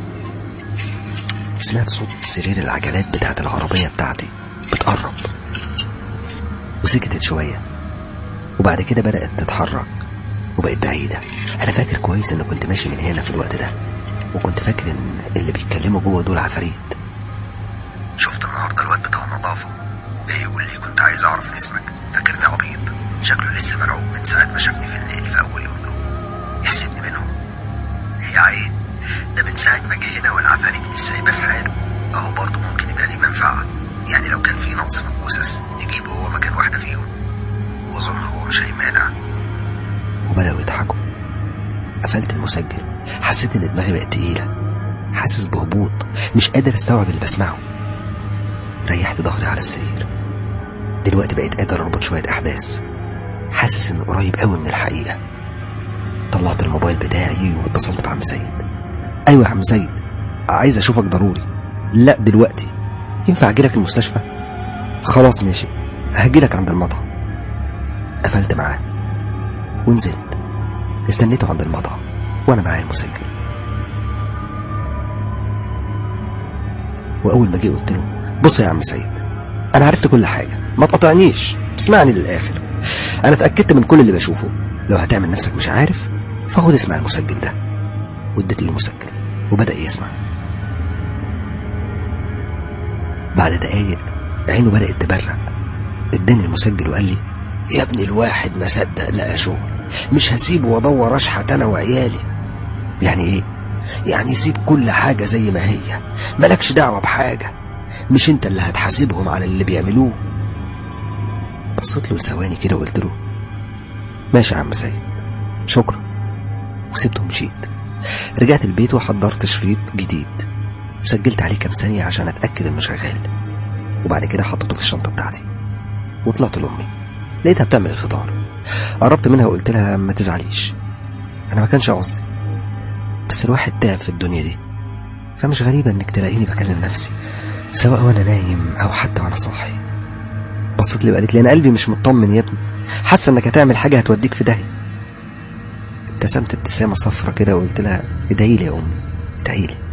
سمعت صوت سرير العجلات بتاعت العربية بتاعتي بتقرب وسكتت شوية وبعد كده بدأت تتحرك وبقت بعيدة أنا فاكر كويس إن كنت ماشي من هنا في الوقت ده وكنت فاكر إن اللي بيتكلموا جوه دول عفاريت شفت النهارده الواد بتاع النظافة وجاي يقول لي كنت عايز أعرف اسمك فاكرني عبيط شكله لسه مرعوب من ساعة ما شافني في النقل في أول يوم له يحسبني منهم يا عين ده من ساعة ما جه هنا والعفاريت مش سايباه في حاله أهو برضه ممكن يبقى ليه منفعة يعني لو كان في نقص في الجثث يجيبه هو مكان واحدة فيهم وأظن هو مش هيمانع وبدأوا يضحكوا قفلت المسجل حسيت إن دماغي بقت تقيلة حاسس بهبوط مش قادر استوعب اللي بسمعه ريحت ظهري على السرير دلوقتي بقيت قادر اربط شوية احداث حاسس ان قريب قوي من الحقيقة طلعت الموبايل بتاعي واتصلت بعم سيد ايوه يا عم سيد عايز اشوفك ضروري لا دلوقتي ينفع اجيلك المستشفى خلاص ماشي هجيلك عند المطعم قفلت معاه ونزلت استنيته عند المطعم وانا معايا المسجل واول ما جه قلت له بص يا عم سيد انا عرفت كل حاجه ما تقاطعنيش اسمعني للاخر انا اتاكدت من كل اللي بشوفه لو هتعمل نفسك مش عارف فخد اسمع المسجل ده واديت له المسجل وبدا يسمع بعد دقايق عينه بدات تبرق اداني المسجل وقال لي يا ابني الواحد ما صدق لقى شغل مش هسيبه وادور اشحت انا وعيالي يعني ايه يعني سيب كل حاجة زي ما هي ملكش دعوة بحاجة مش انت اللي هتحاسبهم على اللي بيعملوه بصيت له لثواني كده وقلت له ماشي يا عم سيد شكرا وسبته ومشيت رجعت البيت وحضرت شريط جديد وسجلت عليه كام ثانية عشان أتأكد إنه شغال وبعد كده حطيته في الشنطة بتاعتي وطلعت لأمي لقيتها بتعمل الفطار قربت منها وقلت لها ما تزعليش أنا ما كانش قصدي بس الواحد تعب في الدنيا دي فمش غريبة إنك تلاقيني بكلم نفسي سواء وأنا نايم أو حتى وأنا صاحي بصت لي وقالت لي أنا قلبي مش مطمن يا ابني حاسة إنك هتعمل حاجة هتوديك في داهية ابتسمت ابتسامة صفرة كده وقلت لها ادعي لي يا أمي ادعي لي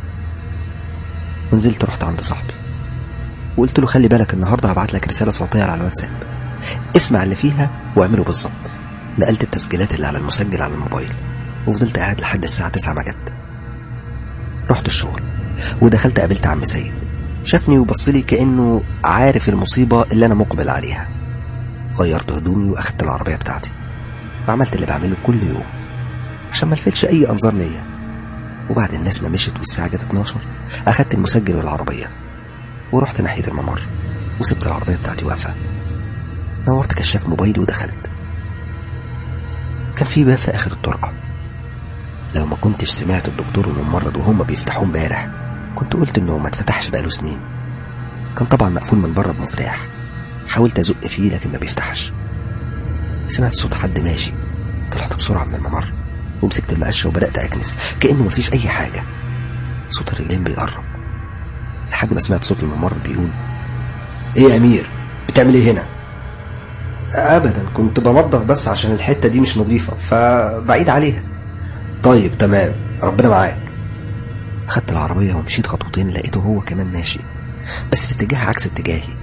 ونزلت رحت عند صاحبي وقلت له خلي بالك النهارده هبعت لك رسالة صوتية على الواتساب اسمع اللي فيها واعمله بالظبط نقلت التسجيلات اللي على المسجل على الموبايل وفضلت قاعد لحد الساعة تسعة ما جت رحت الشغل ودخلت قابلت عم سيد شافني وبص لي كأنه عارف المصيبة اللي أنا مقبل عليها غيرت هدومي وأخدت العربية بتاعتي وعملت اللي بعمله كل يوم عشان ما الفتش أي أنظار ليا وبعد الناس ما مشت والساعة جت 12 أخدت المسجل والعربية ورحت ناحية الممر وسبت العربية بتاعتي واقفة نورت كشاف موبايلي ودخلت كان في باب في آخر الطرقة لو ما كنتش سمعت الدكتور والممرض وهما بيفتحوه امبارح كنت قلت انه ما اتفتحش بقاله سنين كان طبعا مقفول من بره بمفتاح حاولت ازق فيه لكن ما بيفتحش سمعت صوت حد ماشي طلعت بسرعة من الممر ومسكت المقشة وبدأت أكنس كأنه مفيش أي حاجة صوت الرجلين بيقرب لحد ما سمعت صوت الممرض بيقول ايه يا امير بتعمل ايه هنا ابدا كنت بنضف بس عشان الحته دي مش نظيفه فبعيد عليها طيب تمام ربنا معاك خدت العربية ومشيت خطوتين لقيته هو كمان ماشي بس في اتجاه عكس اتجاهي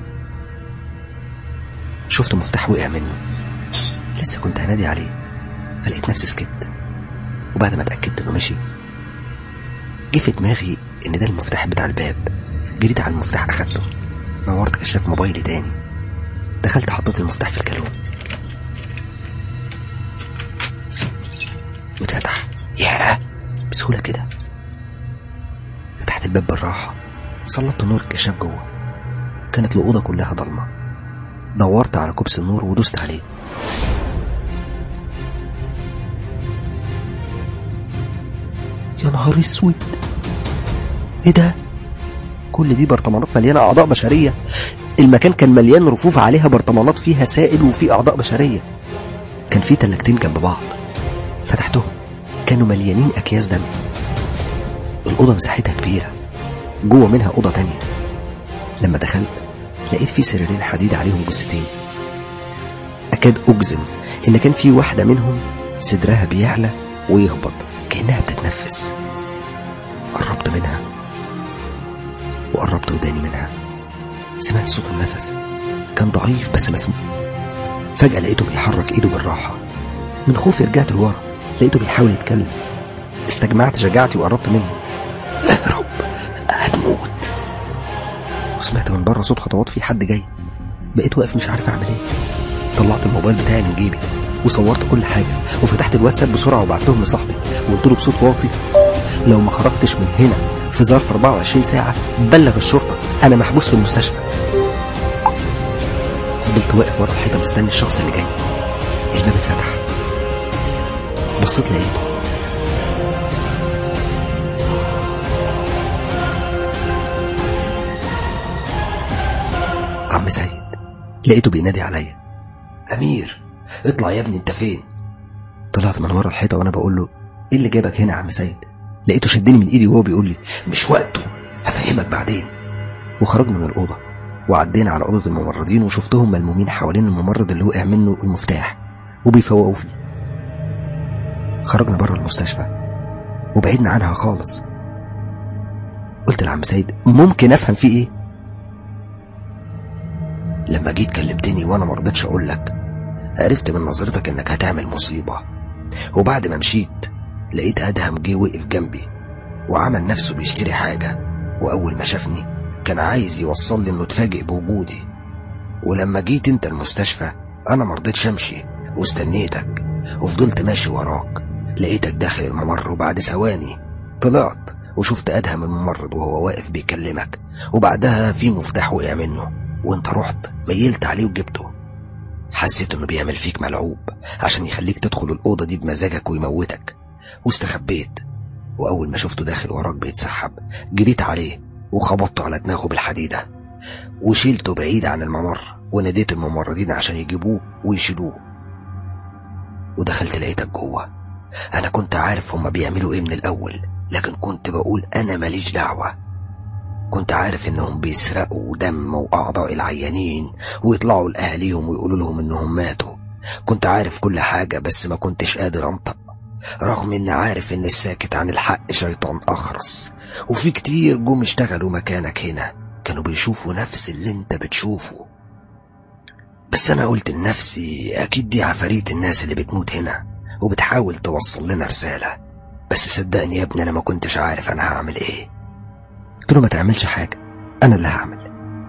شفت مفتاح وقع منه لسه كنت هنادي عليه فلقيت نفسي سكت وبعد ما اتأكدت انه مشي جه في دماغي ان ده المفتاح بتاع الباب جريت على المفتاح اخدته نورت كشاف موبايلي تاني دخلت حطيت المفتاح في الكالون واتفتح ياه بسهولة كده فتحت الباب بالراحة سلطت نور الكشاف جوه كانت الأوضة كلها ضلمة دورت على كوبس النور ودوست عليه يا نهار اسود ايه ده كل دي برطمانات مليانة أعضاء بشرية المكان كان مليان رفوف عليها برطمانات فيها سائل وفي أعضاء بشرية كان في تلاجتين جنب بعض فتحتهم كانوا مليانين أكياس دم الأوضة مساحتها كبيرة جوه منها أوضة تانية لما دخلت لقيت في سريرين حديد عليهم جثتين أكاد أجزم إن كان في واحدة منهم صدرها بيعلى ويهبط كأنها بتتنفس قربت منها وقربت وداني منها سمعت صوت النفس كان ضعيف بس مسموع فجأة لقيته بيحرك ايده بالراحة من خوفي رجعت لورا لقيته بيحاول يتكلم استجمعت شجاعتي وقربت منه اهرب هتموت وسمعت من بره صوت خطوات في حد جاي بقيت واقف مش عارف اعمل ايه طلعت الموبايل بتاعي من جيبي وصورت كل حاجة وفتحت الواتساب بسرعة وبعتهم لصاحبي وقلت له بصوت واطي لو ما خرجتش من هنا في ظرف 24 ساعة بلغ الشرطة أنا محبوس في المستشفى فضلت واقف ورا الحيطة مستني الشخص اللي جاي الباب اتفتح بصيت لقيته عم سيد لقيته بينادي عليا أمير اطلع يا ابني انت فين طلعت من ورا الحيطة وأنا بقول له إيه اللي جابك هنا يا عم سيد لقيته شدني من إيدي وهو بيقول لي مش وقته هفهمك بعدين وخرجنا من الأوضة وعدينا على أوضة الممرضين وشفتهم ملمومين حوالين الممرض اللي وقع منه المفتاح وبيفوقوا فيه خرجنا بره المستشفى وبعدنا عنها خالص قلت لعم سيد ممكن افهم في ايه لما جيت كلمتني وانا مرضتش اقول لك عرفت من نظرتك انك هتعمل مصيبة وبعد ما مشيت لقيت ادهم جه وقف جنبي وعمل نفسه بيشتري حاجة واول ما شافني كان عايز يوصل لي انه اتفاجئ بوجودي ولما جيت انت المستشفى انا مرضتش امشي واستنيتك وفضلت ماشي وراك لقيتك داخل الممر وبعد ثواني طلعت وشفت ادهم الممرض وهو واقف بيكلمك وبعدها في مفتاح وقع منه وانت رحت ميلت عليه وجبته حسيت انه بيعمل فيك ملعوب عشان يخليك تدخل الأوضة دي بمزاجك ويموتك واستخبيت وأول ما شفته داخل وراك بيتسحب جريت عليه وخبطته على دماغه بالحديدة وشيلته بعيد عن الممر وناديت الممرضين عشان يجيبوه ويشيلوه ودخلت لقيتك جوه أنا كنت عارف هما بيعملوا إيه من الأول لكن كنت بقول أنا ماليش دعوة كنت عارف إنهم بيسرقوا دم وأعضاء العيانين ويطلعوا لأهاليهم ويقولوا لهم إنهم ماتوا كنت عارف كل حاجة بس ما كنتش قادر أنطق رغم إني عارف إن الساكت عن الحق شيطان أخرس وفي كتير جم اشتغلوا مكانك هنا كانوا بيشوفوا نفس اللي انت بتشوفه بس أنا قلت لنفسي أكيد دي عفاريت الناس اللي بتموت هنا وبتحاول توصل لنا رسالة بس صدقني يا ابني أنا ما كنتش عارف أنا هعمل إيه قلت له ما تعملش حاجة أنا اللي هعمل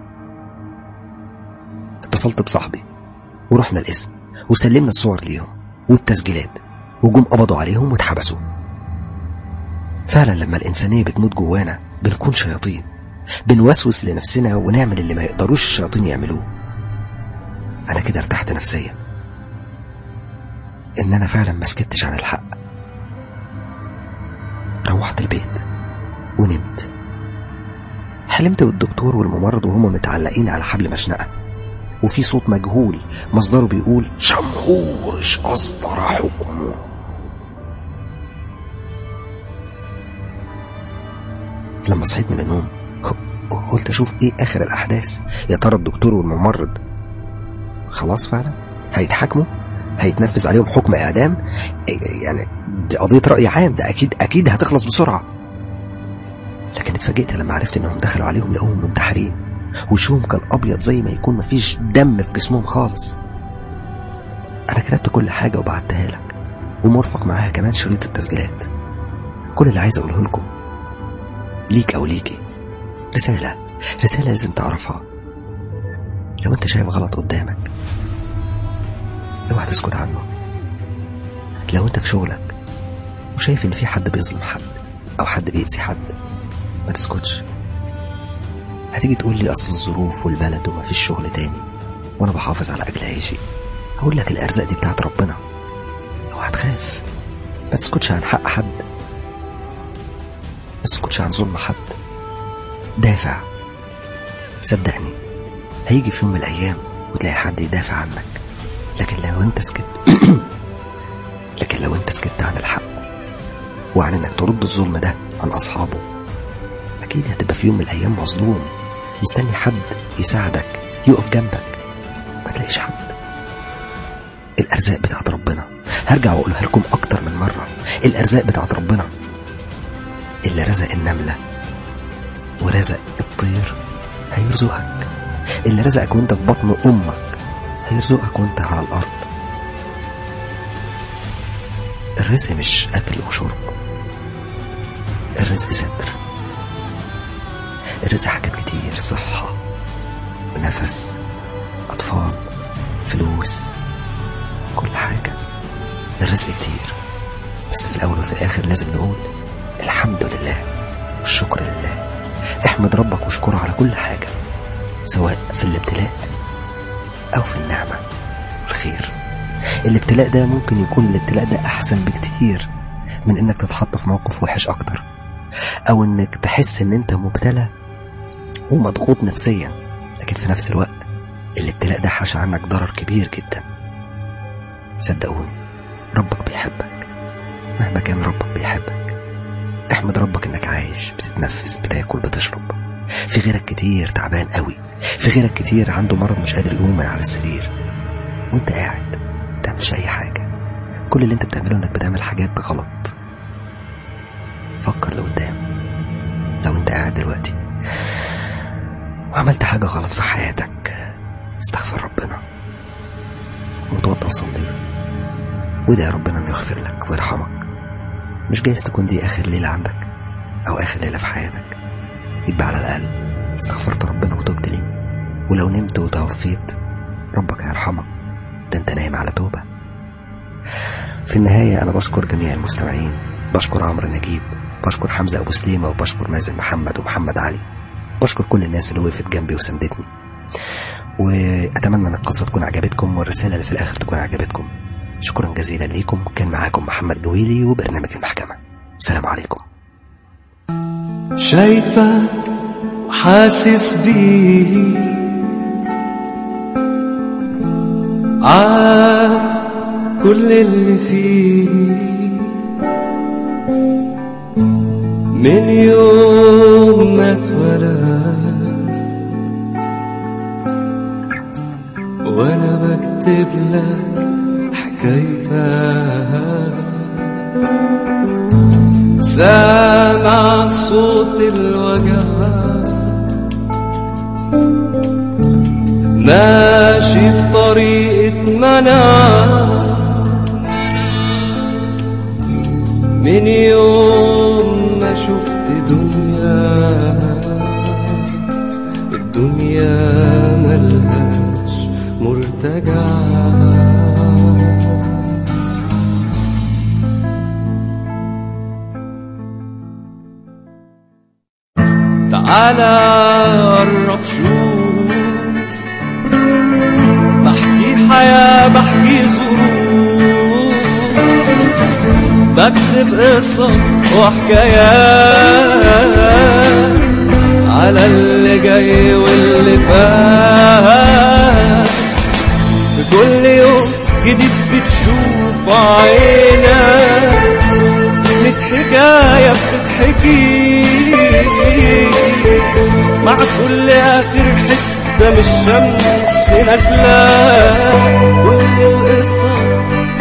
اتصلت بصاحبي ورحنا القسم وسلمنا الصور ليهم والتسجيلات وجم قبضوا عليهم واتحبسوا فعلا لما الإنسانية بتموت جوانا بنكون شياطين بنوسوس لنفسنا ونعمل اللي ما يقدروش الشياطين يعملوه أنا كده ارتحت نفسيا إن أنا فعلا ما سكتش عن الحق روحت البيت ونمت حلمت بالدكتور والممرض وهما متعلقين على حبل مشنقة وفي صوت مجهول مصدره بيقول شمهورش أصدر حكمه لما صحيت من النوم قلت أشوف إيه آخر الأحداث يا ترى الدكتور والممرض خلاص فعلا هيتحاكموا هيتنفذ عليهم حكم إعدام يعني دي قضية رأي عام ده أكيد أكيد هتخلص بسرعة لكن اتفاجئت لما عرفت إنهم دخلوا عليهم لقوهم منتحرين وشهم كان أبيض زي ما يكون مفيش دم في جسمهم خالص أنا كتبت كل حاجة وبعتها لك ومرفق معاها كمان شريط التسجيلات كل اللي عايز أقوله لكم ليك أو ليكي رسالة رسالة لازم تعرفها لو أنت شايف غلط قدامك اوعى تسكت عنه لو أنت في شغلك وشايف إن في حد بيظلم حد أو حد بيأذي حد ما تسكتش هتيجي تقول لي أصل الظروف والبلد ومفيش شغل تاني وأنا بحافظ على أكل عيشي هقول لك الأرزاق دي بتاعت ربنا اوعى تخاف ما تسكتش عن حق حد ما تسكتش عن ظلم حد دافع صدقني هيجي في يوم من الأيام وتلاقي حد يدافع عنك لكن لو انت سكت لكن لو انت سكت عن الحق وعن انك ترد الظلم ده عن أصحابه أكيد هتبقى في يوم من الأيام مظلوم مستني حد يساعدك يقف جنبك ما تلاقيش حد الأرزاق بتاعت ربنا هرجع وأقولها لكم أكتر من مرة الأرزاق بتاعت ربنا اللي رزق النملة ورزق الطير هيرزقك اللي رزقك وانت في بطن أمك هيرزقك وانت على الأرض الرزق مش أكل وشرب الرزق ستر الرزق حاجات كتير صحة ونفس أطفال فلوس كل حاجة الرزق كتير بس في الأول وفي الآخر لازم نقول الحمد لله والشكر لله احمد ربك واشكره على كل حاجة سواء في الابتلاء أو في النعمة والخير الابتلاء ده ممكن يكون الابتلاء ده أحسن بكتير من إنك تتحط في موقف وحش أكتر أو إنك تحس إن أنت مبتلى ومضغوط نفسيا لكن في نفس الوقت الابتلاء ده حاش عنك ضرر كبير جدا صدقوني ربك بيحبك مهما كان ربك بيحبك احمد ربك انك عايش بتتنفس بتاكل بتشرب في غيرك كتير تعبان قوي في غيرك كتير عنده مرض مش قادر يقوم من على السرير وانت قاعد متعملش اي حاجة كل اللي انت بتعمله انك بتعمل حاجات غلط فكر لقدام لو انت قاعد دلوقتي وعملت حاجة غلط في حياتك استغفر ربنا وتوضى وصلي وادعي ربنا انه يغفر لك ويرحمك مش جايز تكون دي اخر ليلة عندك او اخر ليلة في حياتك يبقى على الاقل استغفرت ربنا وتوبت ليه ولو نمت وتوفيت ربك هيرحمك ده انت نايم على توبة في النهاية أنا بشكر جميع المستمعين بشكر عمرو نجيب بشكر حمزة أبو سليمة وبشكر مازن محمد ومحمد علي بشكر كل الناس اللي وقفت جنبي وسندتني وأتمنى أن القصة تكون عجبتكم والرسالة اللي في الآخر تكون عجبتكم شكرا جزيلا ليكم كان معاكم محمد جويلي وبرنامج المحكمة السلام عليكم شايفك وحاسس بيه عارف كل اللي فيه من يوم ما اتولد وانا بكتب لك حكايتها سامع صوت الوجع ماشي في طريقة منع من يوم ما شفت دنيا الدنيا ملهاش مرتجع تعالى قرب شوف بحكي حياة بحكي ظروف بكتب قصص وحكايات على اللي جاي واللي فات كل يوم جديد بتشوف عينك ميت حكاية بتتحكي مع كل آخر حتة من الشمس نازلة كل القصص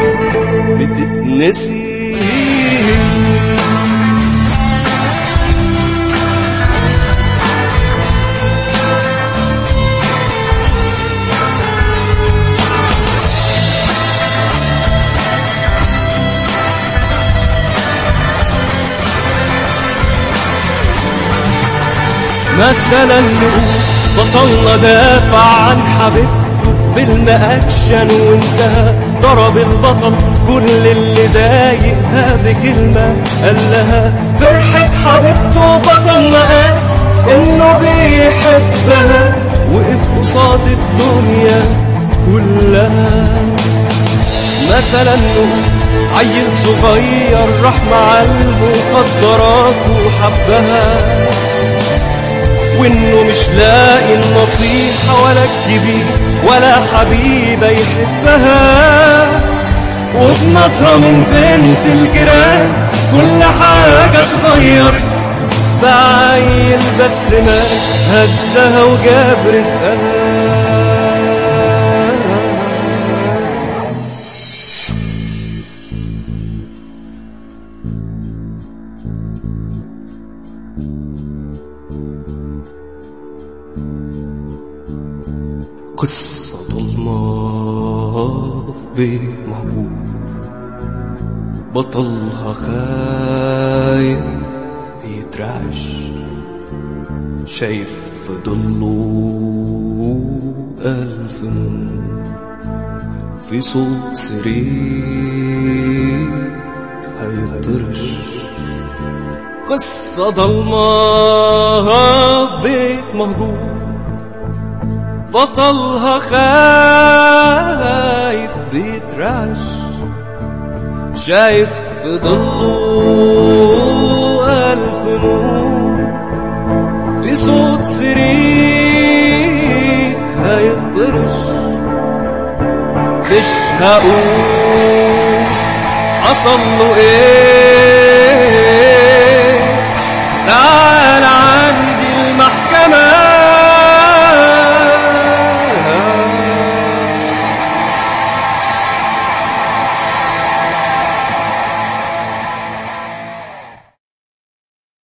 بتتنسي مثلا نقول بطلنا دافع عن حبيبته في فيلم اكشن وانتهى ضرب البطل كل اللي ضايقها بكلمة قال لها فرحة حبيبته بطلنا قال انه بيحبها وقف قصاد الدنيا كلها مثلا نقول عيل صغير راح مع المخدرات وحبها وانه مش لاقي النصيحة ولا الكبير ولا حبيبة يحبها وبنظرة من بنت الجيران كل حاجة اتغيرت بعيل بس ما هزها وجاب رزقها قصة ضلمة في بيت مهجور بطلها خايف بيترعش شايف في ضله ألف نور في صوت سرير هيطرش قصة ضلمة في بيت مهجور بطلها خايف بيترعش شايف في ضله ألف نور في صوت سرير هيطرش مش هقول حصل له ايه تعال